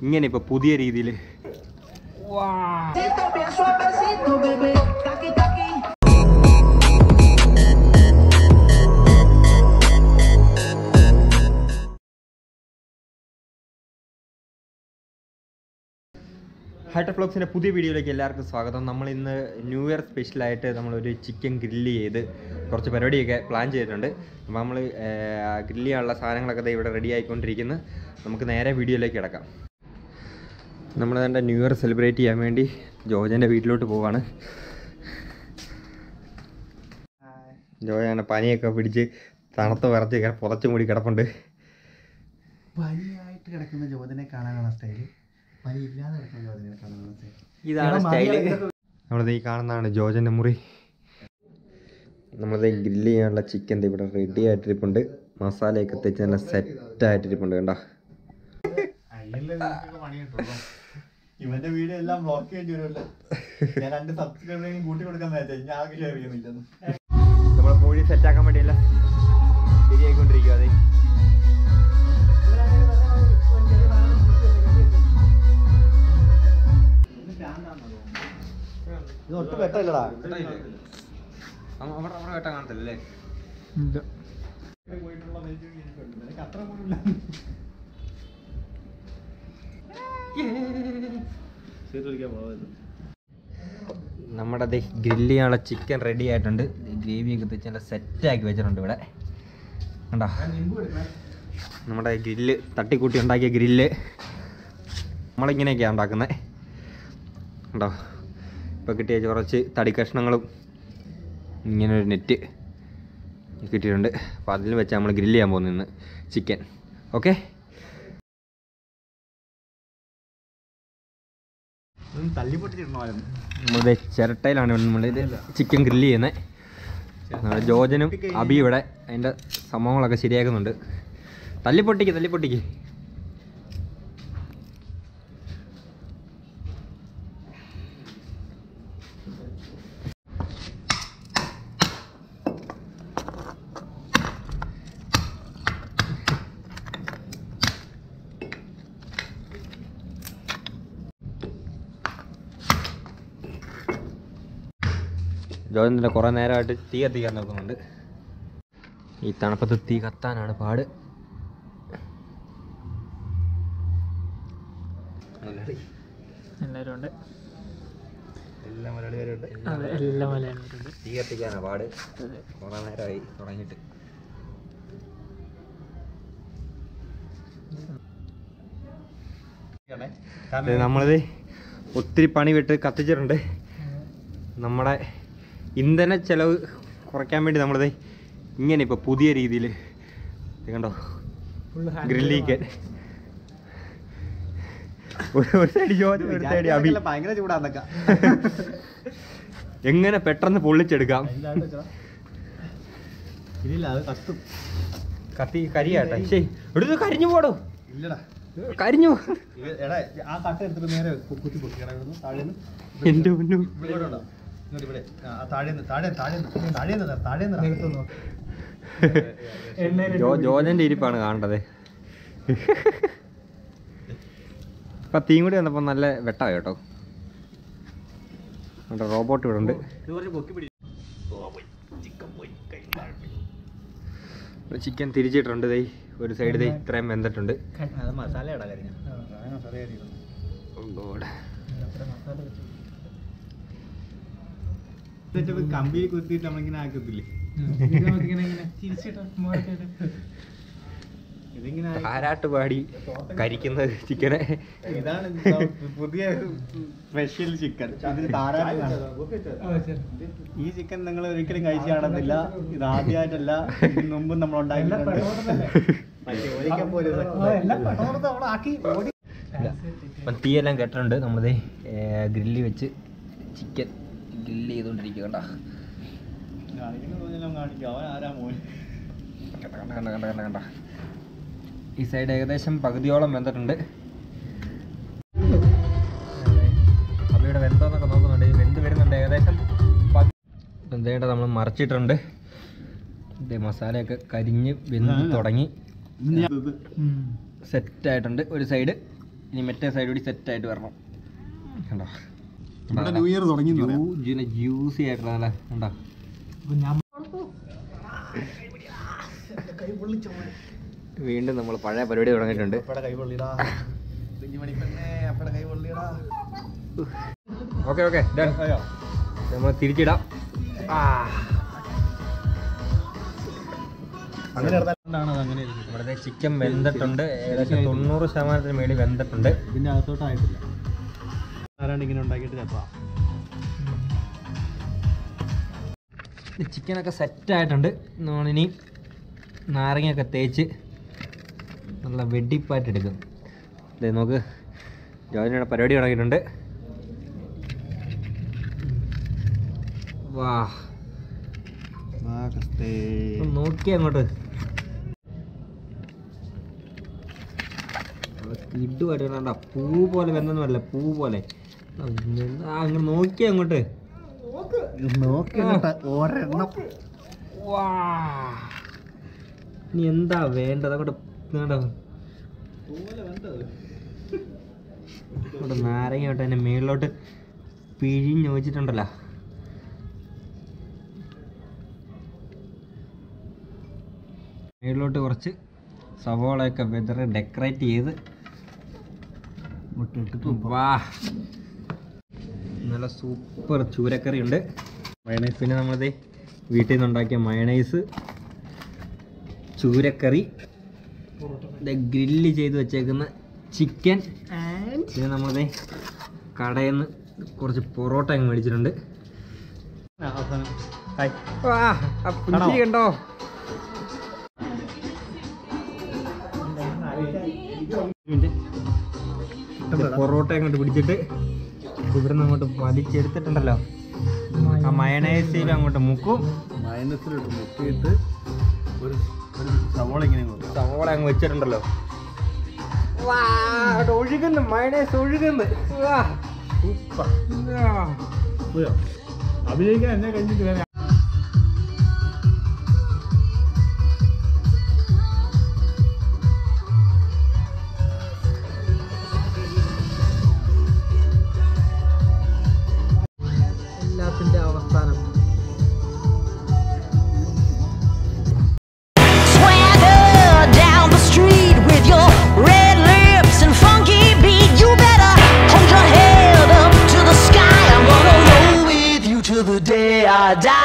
ഇങ്ങനെ ഇപ്പോൾ പുതിയ രീതിയിൽ Suavecito, bien suavecito, bebé. Taqui, taqui. ഹൈട്ടർ ഫ്ലോക്സിൻ്റെ പുതിയ വീഡിയോയിലേക്ക് എല്ലാവർക്കും സ്വാഗതം നമ്മൾ ഇന്ന് ന്യൂ ഇയർ സ്പെഷ്യലായിട്ട് നമ്മളൊരു ചിക്കൻ ഗ്രില്ല് ചെയ്ത് കുറച്ച് പരിപാടിയൊക്കെ പ്ലാൻ ചെയ്തിട്ടുണ്ട് അപ്പോൾ നമ്മൾ ഗ്രില്ല് ചെയ്യാനുള്ള സാധനങ്ങളൊക്കെ ദേ ഇവിടെ റെഡി ആയിക്കൊണ്ടിരിക്കുന്നു നമുക്ക് നേരെ വീഡിയോയിലേക്ക് കിടക്കാം നമ്മൾ തന്നെ ന്യൂ ഇയർ സെലിബ്രേറ്റ് ചെയ്യാൻ വേണ്ടി ജോജൻ്റെ വീട്ടിലോട്ട് പോവാണ് ജോജാണ് പനിയൊക്കെ പിടിച്ച് തണുത്ത് വിറച്ച് ഇങ്ങനെ പുതച്ച് മൂടി കിടപ്പുണ്ട് പനിയായിട്ട് കിടക്കുന്ന ജ്യോതിനെ കാണാനാണ് സ്റ്റൈല് പനി ഇല്ലാതെ കിടക്കുന്ന ജ്യോതിനെ കാണാനാണ് സ്റ്റൈൽ ഇതാണ് സ്റ്റൈല് നമ്മളിത് ഈ കാണുന്നതാണ് ജോജൻ്റെ മുറി നമ്മളിത് ഗ്രില്ല് ചെയ്യാനുള്ള ചിക്കൻ ഇവിടെ റെഡി ആയിട്ടിരിപ്പുണ്ട് മസാലയൊക്കെ തെച്ച് നല്ല സെറ്റ് ആയിട്ടിരിപ്പുണ്ട് കണ്ടോ പണി കിട്ടുള്ളൂ ഇവന്റെ വീഡിയോ എല്ലാം ബ്ലോക്ക് ചെയ്യേണ്ടി വരുമല്ലോ ഞാൻ രണ്ട് സബ്സ്ക്രൈബറേയും കൂട്ടി കൊടുക്കാൻ പറ്റാ ഞാൻ ആകെ ഷെയർ ചെയ്യുന്നില്ലെന്ന് നമ്മൾ കോഴി സെറ്റാക്കാൻ വേണ്ടിയല്ല ശരിയായിക്കൊണ്ടിരിക്കുക അതെ ഇത് ഒട്ടും വെട്ടല്ലടാ അവിടെ അവിടെ കേട്ടാ കാണത്തില്ലല്ലേ നിനക്ക് അത്ര പോലും ഇല്ല നമ്മുടെ ദേ ഗ്രില്ല് ചെയ്യാനുള്ള ചിക്കൻ റെഡി ആയിട്ടുണ്ട് ഗ്രേവിയൊക്കെ തെച്ച് നല്ല സെറ്റാക്കി വെച്ചിട്ടുണ്ട് ഇവിടെ കണ്ടോ നമ്മുടെ ഗ്രില്ല് തട്ടിക്കൂട്ടി ഉണ്ടാക്കിയ ഗ്രില്ല് നമ്മളിങ്ങനെയൊക്കെയാണ് ഉണ്ടാക്കുന്നത് കണ്ടോ ഇപ്പോൾ കിട്ടിയ കുറച്ച് തടി കഷ്ണങ്ങളും ഇങ്ങനെ ഒരു നെറ്റ് കിട്ടിയിട്ടുണ്ട് അപ്പോൾ അതിൽ വെച്ച് നമ്മൾ ഗ്രില്ല് ചെയ്യാൻ പോകുന്നു ഇന്ന് ചിക്കൻ ഓക്കെ തല്ലി പൊട്ടിച്ചിടണമായിരുന്നു നമ്മളിത് ചിരട്ടയിലാണ് നമ്മളിത് ചിക്കൻ ഗ്രില്ല് ചെയ്യുന്നത് നമ്മുടെ ജോജനും അബി ഇവിടെ അതിൻ്റെ സംഭവങ്ങളൊക്കെ ശരിയാക്കുന്നുണ്ട് തല്ലിപ്പൊട്ടിക്ക് തല്ലിപ്പൊട്ടിക്ക് ജോജൻ്റെ കുറേ നേരമായിട്ട് തീ കത്തിക്കാൻ നോക്കുന്നുണ്ട് ഈ തണുപ്പത്ത് തീ കത്താനാണ് പാട് എല്ലാവരും ഉണ്ട് എല്ലാ മലയാളികളുണ്ട് അതെ എല്ലാ മലയാളികളുണ്ട് തീ കത്തിക്കാനാണ് പാട് കുറേ നേരമായി തുടങ്ങിയിട്ട് ഇത് നമ്മളിത് ഒത്തിരി പണി വിട്ട് കത്തിച്ചിട്ടുണ്ട് നമ്മുടെ ഇന്ധന ചെലവ് കുറയ്ക്കാൻ വേണ്ടി നമ്മളിത് ഇങ്ങനെ ഇപ്പോൾ പുതിയ രീതിയിൽ കണ്ടോ ഗ്രില്ലിക്കാൻ ഒരു ഒരു സൈഡ് ജോലി ഒരു സൈഡ് അഭി ഭയങ്കര ചൂടാന്നൊക്കെ എങ്ങനെ പെട്ടെന്ന് പൊള്ളിച്ചെടുക്കാം ഇല്ല അത് കത്തും കത്തി കരിയാട്ടെ ശരി എടുത്ത് കരിഞ്ഞു പോടോ ഇല്ലടാ കരിഞ്ഞു ഇത് എടാ ആ കട്ട എടുത്തിട്ട് നേരെ കു- കുത്തി പൊട്ടിക്കടാ ഇവിടുന്ന് താഴേന്ന് എൻ്റെ മുന്നു ഇവിടെ ഉണ്ടോ ഇങ്ങോട്ട് ഇവിടെ ആ, താഴേന്ന് താഴെ താഴേന്ന് താഴേന്ന് തരാം, താഴേന്ന് തരാം. ജോ ജോജന്റെ ഇരിപ്പാണ് കാണേണ്ടത് ഇപ്പൊ തീം കൂടി വന്നപ്പോ നല്ല വെട്ടാ കേട്ടോ നമ്മുടെ റോബോട്ട് ഇവിടെ ഉണ്ട് ഇത് കുറച്ച് പൊക്കി പിടി ചിക്കൻ തിരിച്ചിട്ടുണ്ട് ദേ ഒരു സൈഡ് ദേ ഇത്രയും വെന്തിട്ടുണ്ട് അത് മസാലയാടാ കരിഞ്ഞ മസാല കരിയുന്നു Oh God. കമ്പിയിൽ കുത്തിയിട്ട് നമ്മളിങ്ങനെ ആക്കത്തില്ലേ ഇതിങ്ങനെ ആയി- ആരാട്ട് പാടി കരിക്കുന്നത് ചിക്കനെ ഇതാണ് പുതിയ സ്പെഷ്യൽ ചിക്കൻ ഇതിന് താരാട്ട് ഈ ചിക്കൻ നിങ്ങൾ ഒരിക്കലും കഴിച്ചു കാണത്തില്ല ഇത് ആദ്യമായിട്ടല്ല ഇതിന് മുമ്പും നമ്മൾ ഉണ്ടാക്കിയിട്ടുണ്ട് മറ്റേ ഒരിക്കൽ പോലും അപ്പം തീയെല്ലാം കെട്ടിട്ടുണ്ട് നമ്മളത് ഗ്രില്ല് വെച്ച് ചിക്കൻ ഗ്രില്ല് ചെയ്തുകൊണ്ടിരിക്കുക കണ്ട കാണിക്കാം അവൻ ആരാ മോൻ കണ്ട കണ്ട കണ്ട കണ്ട കണ്ട കണ്ട ഈ സൈഡ് ഏകദേശം പകുതിയോളം വെന്തിട്ടുണ്ട് അവയുടെ വെന്തോന്നൊക്കെ നോക്കുന്നുണ്ട് ഈ വെന്ത് വരുന്നുണ്ട് ഏകദേശം വെന്തേണ്ട നമ്മൾ മറച്ചിട്ടുണ്ട് ഇത് മസാലയൊക്കെ കരിഞ്ഞ് വെന്ത് തുടങ്ങി സെറ്റ് ആയിട്ടുണ്ട് ഒരു സൈഡ് ഇനി മറ്റേ സൈഡ് കൂടി സെറ്റ് ആയിട്ട് വരണം കണ്ടോ നമ്മുടെ ന്യൂ ഇയർ തുടങ്ങി എന്ന് പറയാം. ജ്യൂസി ആയിട്ടുള്ള കണ്ടോ വീണ്ടും നമ്മൾ പഴയ പരിപാടി തുടങ്ങിയിട്ടുണ്ട് അപ്പടെ കൈ പൊള്ളിടാ കുഞ്ഞു മണിപ്പെണ്ണേ അപ്പടെ കൈ പൊള്ളിടാ ഓക്കെ ഓക്കെ അയ്യോ നമ്മൾ തിരിച്ചിടാം ആ അങ്ങനെ എടുത്താലാണ് അത് അങ്ങനെ ഇരിക്കുന്നത്. നമ്മുടെ ചിക്കൻ വെന്തിട്ടുണ്ട് ഏകദേശം തൊണ്ണൂറ് ശതമാനത്തിന് മേളിൽ വെന്തിട്ടുണ്ട് ഇതിന്റെ അകത്തോട്ടായിട്ടില്ല ആരാണ്ട് ഇങ്ങനെ ഉണ്ടാക്കിയിട്ട് ചെപ്പാ ചിക്കനൊക്കെ സെറ്റായിട്ടുണ്ട് നമ്മളിനി നാരങ്ങയൊക്കെ തേച്ച് നല്ല വെടിപ്പായിട്ട് എടുക്കും അതെ നോക്ക് ജോലിയുടെ പരിപാടി തുടങ്ങിയിട്ടുണ്ട് വാ ഒന്ന് നോക്കി അങ്ങോട്ട് ഇടുമായിട്ട് വേണ്ട പൂ പോലെ വെന്നൊന്നുമല്ല പൂ പോലെ ആ, എന്താ അങ്ങ് നോക്കി അങ്ങോട്ട് നോക്കി ഒരെണ്ണം വാ ഇനി എന്താ വേണ്ടത് അങ്ങോട്ട് വേണ്ട അങ്ങോട്ട് നാരങ്ങ തൊട്ട് അതിൻ്റെ മേളിലോട്ട് പിഴിഞ്ഞ് വെച്ചിട്ടുണ്ടല്ലോ മേളിലോട്ട് കുറച്ച് സവോളയൊക്കെ വെതറി ഡെക്കറേറ്റ് ചെയ്ത് വാ നല്ല സൂപ്പർ ചൂരക്കറി ഉണ്ട് മയണൈസ് പിന്നെ നമ്മളത് വീട്ടിൽ നിന്നുണ്ടാക്കിയ മയണൈസ് ചൂരക്കറി ഗ്രില്ല് ചെയ്ത് വെച്ചേക്കുന്ന ചിക്കൻ പിന്നെ നമ്മളത് കടയിൽ നിന്ന് കുറച്ച് പൊറോട്ട അങ്ങ് മേടിച്ചിട്ടുണ്ട് അവസാനം ഹായ് വാ, ആ പുഞ്ചിരി കണ്ടോ മിനിറ്റ്. ഇത് പൊറോട്ട അങ്ങോട്ട് പിടിച്ചിട്ട് ഇവിടെ നിന്ന് അങ്ങോട്ട് വലിച്ചെടുത്തിട്ടുണ്ടല്ലോ ആ മയണൈസിൽ അങ്ങോട്ട് മുക്കും മൈനസിലിട്ട് മുക്കിയിട്ട് ഒരു ഒരു സവോള ഇങ്ങനെ കൊടുക്കും സവോള അങ്ങ് വെച്ചിട്ടുണ്ടല്ലോ വാ, അങ്ങോട്ട് ഒഴുകുന്നു മയണൈസ് ഒഴുകുന്നു വാ, സൂപ്പർ ആ. അഭിനയിക്കാൻ എന്നെ കഴിഞ്ഞിട്ട് വേറെ എല്ലാത്തിന്റെ അവസാനം Swagger down the street with your red lips and funky beat. You better hold your head up to the sky. I'm gonna roll with you till the day I die.